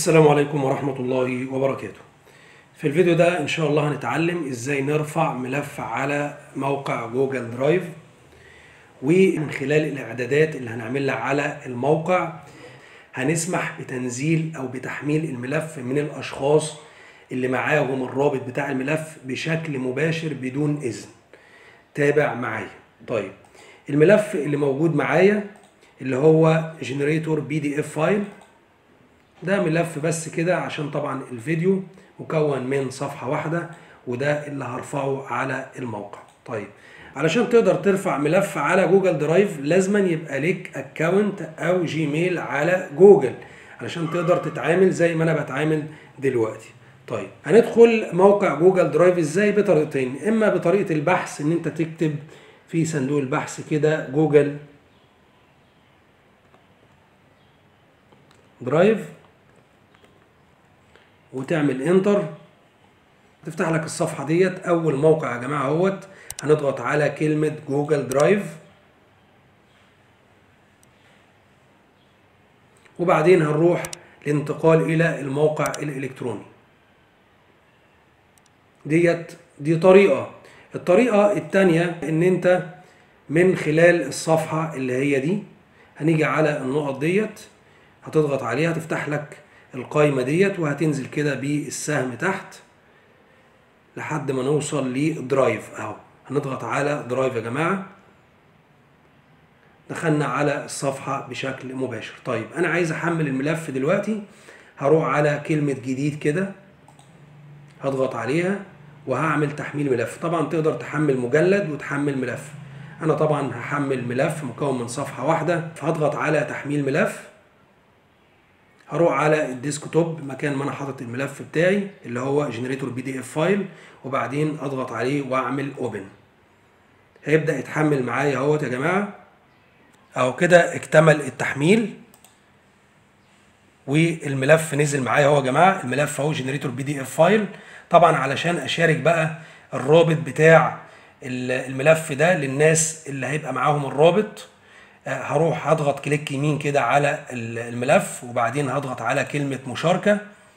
السلام عليكم ورحمة الله وبركاته في الفيديو ده إن شاء الله هنتعلم إزاي نرفع ملف على موقع جوجل درايف ومن خلال الإعدادات اللي هنعملها على الموقع هنسمح بتنزيل أو بتحميل الملف من الأشخاص اللي معاهم الرابط بتاع الملف بشكل مباشر بدون إذن تابع معايا طيب الملف اللي موجود معايا اللي هو جنريتور بي دي اف فايل ده ملف بس كده عشان طبعا الفيديو مكون من صفحة واحدة وده اللي هرفعه على الموقع طيب علشان تقدر ترفع ملف على جوجل درايف لازما يبقى ليك اكونت او جيميل على جوجل علشان تقدر تتعامل زي ما انا بتعامل دلوقتي طيب هندخل موقع جوجل درايف ازاي بطريقتين اما بطريقة البحث ان انت تكتب في صندوق البحث كده جوجل درايف وتعمل انتر تفتح لك الصفحة ديت أول موقع يا جماعة اهوت هنضغط على كلمة جوجل درايف وبعدين هنروح الانتقال إلى الموقع الإلكتروني ديت دي طريقة الطريقة التانية إن أنت من خلال الصفحة اللي هي دي هنيجي على النقط ديت هتضغط عليها تفتح لك القايمة ديت وهتنزل كده بالسهم تحت لحد ما نوصل لدرايف اهو هنضغط على درايف يا جماعة دخلنا على الصفحة بشكل مباشر طيب انا عايز احمل الملف دلوقتي هروح على كلمة جديد كده هضغط عليها وهعمل تحميل ملف طبعا تقدر تحمل مجلد وتحمل ملف انا طبعا هحمل ملف مكون من صفحة واحدة فهضغط على تحميل ملف هروح على الديسكتوب مكان ما انا حاطط الملف بتاعي اللي هو جنريتور بي دي اف فايل وبعدين اضغط عليه واعمل اوبن هيبدا يتحمل معايا اهوت يا جماعه اهو كده اكتمل التحميل والملف نزل معايا اهو يا جماعه الملف اهو جنريتور بي دي اف فايل طبعا علشان اشارك بقى الرابط بتاع الملف ده للناس اللي هيبقى معاهم الرابط هروح هضغط كليك يمين كده على الملف وبعدين هضغط على كلمة مشاركة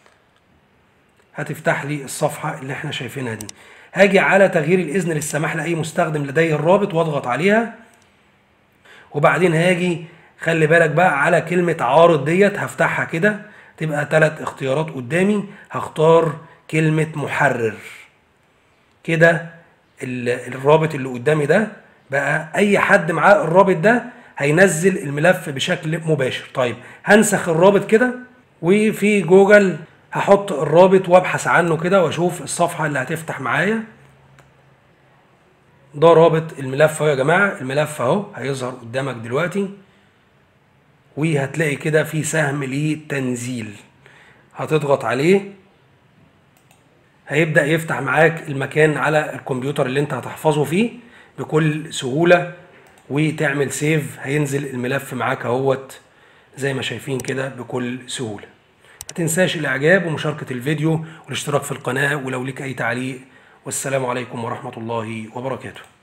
هتفتح لي الصفحة اللي احنا شايفينها دي هاجي على تغيير الإذن للسماح لأي مستخدم لديه الرابط واضغط عليها وبعدين هاجي خلي بالك بقى على كلمة عارض ديت هفتحها كده تبقى ثلاث اختيارات قدامي هختار كلمة محرر كده الرابط اللي قدامي ده بقى اي حد معاه الرابط ده هينزل الملف بشكل مباشر طيب هنسخ الرابط كده وفي جوجل هحط الرابط وابحث عنه كده واشوف الصفحه اللي هتفتح معايا ده رابط الملف اهو يا جماعه الملف اهو هيظهر قدامك دلوقتي وهتلاقي كده في سهم لتنزيل هتضغط عليه هيبدا يفتح معاك المكان على الكمبيوتر اللي انت هتحفظه فيه بكل سهوله وتعمل سيف هينزل الملف معاك اهوت زي ما شايفين كده بكل سهولة ما تنساش الاعجاب ومشاركة الفيديو والاشتراك في القناة ولو لك اي تعليق والسلام عليكم ورحمة الله وبركاته